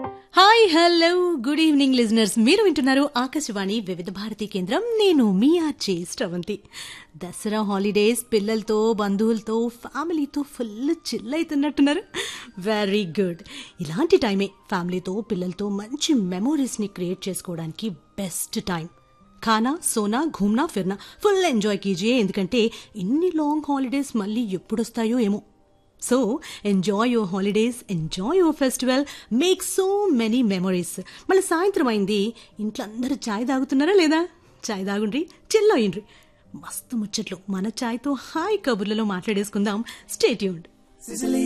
hi hello good evening listeners మీరు వింటున్నారు ఆకాశవాణి వివిధ భారతి కేంద్రం నేను మీ ఆర్జే శ్రవంతి దసరా హాలిడేస్ పిల్లలతో బంధువులతో ఫ్యామిలీతో ఫుల్ చిల్ అవుతున్నట్టున్నారు వెరీ గుడ్ ఇలాంటి టైమే ఫ్యామిలీతో పిల్లలతో మంచి మెమోరీస్ని క్రియేట్ చేసుకోవడానికి బెస్ట్ టైం ఖానా సోనా ఘూమ్నా ఫిర్నా ఫుల్ ఎంజాయ్ కీజియే ఎందుకంటే ఇన్ని లాంగ్ హాలిడేస్ మళ్ళీ ఎప్పుడొస్తాయో ఏమో so enjoy your holidays enjoy your festival make so many memories మళ్ళీ సాయంత్రం అయింది ఇంట్లో అందరూ చాయ్ తాగుతున్నారా లేదా చాయ్ తాగుండ్రి చిల్ అయ్యిండ్రి మస్తు ముచ్చట్లు మన చాయ్తో హాయ్ కబుర్లలో మాట్లాడేసుకుందాం స్టేట్యూన్డ్